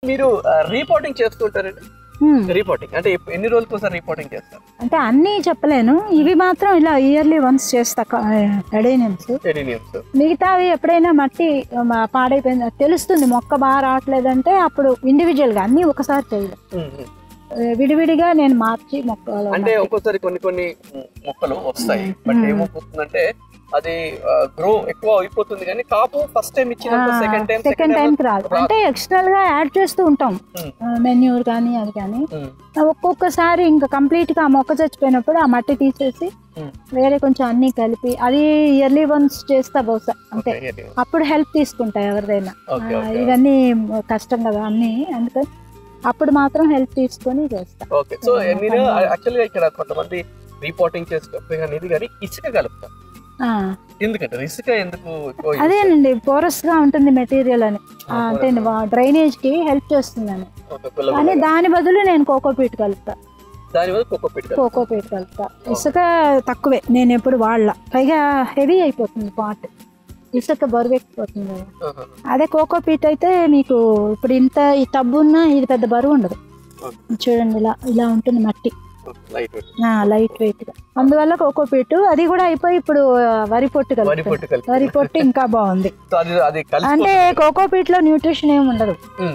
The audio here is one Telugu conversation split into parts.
మీరు రిపోర్టింగ్ చేస్తుంటారండి ఉమ్. రిపోర్టింగ్ అంటే ఎప్పు- ఎన్ని రోజులకు ఒకసారి రిపోర్టింగ్ చేస్తారు అంటే అన్నీ చెప్పలేను ఇవి మాత్రం ఇలా ఇయర్లీ వన్స్ చేస్తా ఎడేనియమ్స్ ఎడినియమ్స్ మిగతావి ఎప్పుడైనా మట్టి ఆ, పాడైపోయింది తెలుస్తుంది మొక్క బాగా రావట్లేదంటే అప్పుడు ఇండివిజువల్గా అన్నీ ఒకసారి చేయలేదు విడివిడిగా నేను మార్చి మొక్కలు అంటే ఒక్కోసారి కొన్ని కొన్ని మొక్కలు వస్తాయి బట్ ఏమవుతుందంటే అది గ్రో ఎక్కువ అయిపోతుంది కానీ కాపు ఫస్ట్ టైం ఇచ్చిన సెకండ్ టైం సెకండ్ టైంకి రాదు అంటే ఎక్స్టర్నల్ గా యాడ్ చేస్తూ ఉంటాం Hmm. మెన్యూర్ కానీ అది కానీ ఒక్కొక్కసారి ఇంకా కంప్లీట్ గా ఆ మొక్క చచ్చిపోయినప్పుడు ఆ మట్టి తీసేసి వేరే కొంచెం అన్ని కలిపి అది ఇయర్లీ వన్స్ చేస్తా బహుశా అంతే అప్పుడు హెల్ప్ తీసుకుంటా ఎవరిదైనా ఓకే ఆ, ఇవన్నీ కష్టం కదా అన్ని అందుకని అప్పుడు మాత్రం హెల్ప్ తీసుకొని చేస్తా ఓకే సో మీరు యాక్చువల్గా ఇక్కడ కొంతమంది రిపోర్టింగ్ చేసుకోకపోయి కానీ ఇది కానీ ఇసుక కలుపుతారు ఆ, ఎందుకంటే ఇసుక ఎందుకు ఎక్కువ use అదేనండి పోరస్ గా ఉంటుంది మెటీరియల్ అని ఆ, అంటే డ్రైనేజ్ కి హెల్ప్ చేస్తుందని చేస్తారు? ఓకే, పుల్ల కానీ పుల్లగా. దాని బదులు నేను కోకోపీట్ కలుపుతా దాని వల్ల కుక్క పెట్టుకోవాలి కోకోపీట్ కలుపుతా ఇసుక తక్కువే నేను ఎప్పుడు వాడలా పైగా హెవీ అయిపోతుంది పాట్ ఇసుక బరువు ఎక్కిపోతుంది కదా అదే కోకోపీట్ అయితే మీకు ఇప్పుడు ఇంత ఈ టబ్బు ఉన్నా ఇది పెద్ద బరువు ఉండదు చూడండి ఇలా ఇలా ఉంటుంది మట్టి లైట్ లైట్ వెయిట్ గా అందువల్ల కోకోపీట్ అది కూడా అయిపోయి ఇప్పుడు ఆ, వరి పొట్టు వరి కలుపుతాను పొట్టు కలిపి వరి పొట్టు ఇంకా బాగుంది సో అది అది కలిసి అంటే కోకోపీట్ లో న్యూట్రిషన్ ఏమి ఉండదు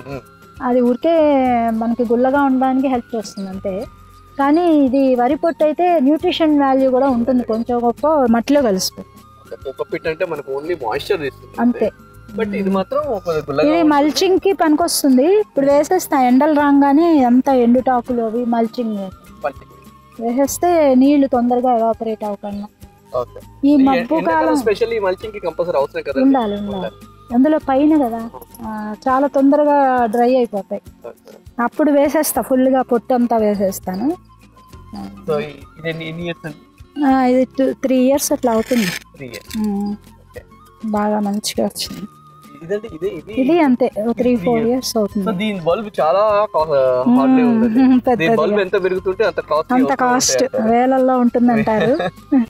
అది ఊరికే మనకి గుల్లగా ఉండడానికి హెల్ప్ చేస్తుంది అంతే కానీ ఇది వరి పొట్టు అయితే న్యూట్రిషన్ వాల్యూ కూడా ఉంటుంది కొంచెం గొప్ప మట్టిలో కలిసిపోతుంది కుక్క పిట్ అంటే మనకు ఓన్లీ మాయిశ్చర్ ఇస్తుంది అంతే బట్ ఇది మాత్రం ఒక గుల్లగా ఇది మల్చింగ్ కి పనికొస్తుంది ఇప్పుడు వేసేస్తా ఎండలు రాగానే అంత ఎండుటాకులు అవి మల్చింగ్ పల్చి. వేసేస్తే నీళ్లు తొందరగా ఎవాపరేట్ అవ్వకుండా ఓకే ఈ మబ్బు కాలం స్పెషల్లీ మల్చింగ్ కి కంపల్సరీ అవసరం కదా ఉండాలి ఉండాలి అందులో పైన కదా ఆ, చాలా తొందరగా డ్రై అయిపోతాయి అప్పుడు వేసేస్తా ఫుల్గా పొట్టు అంతా వేసేస్తాను సో ఇది ఎన్ని ఎన్ని ఇయర్స్ అండి ఆ, ఇది టూ త్రీ ఇయర్స్ అట్లా అవుతుంది త్రీ ఇయర్స్ ఉమ్, బాగా మంచిగా వచ్చింది ఇదండి ఇది ఇది ఇది అంతే త్రీ ఫోర్ ఇయర్స్ అవుతుంది సో దీని బల్బ్ చాలా హార్డ్లీ ఉంది ఉమ్, దీని పెద్దది బల్బ్ ఎంత పెరుగుతుంటే అంత కాస్ట్ అంత కాస్ట్ వేలల్లో ఉంటుందంటారు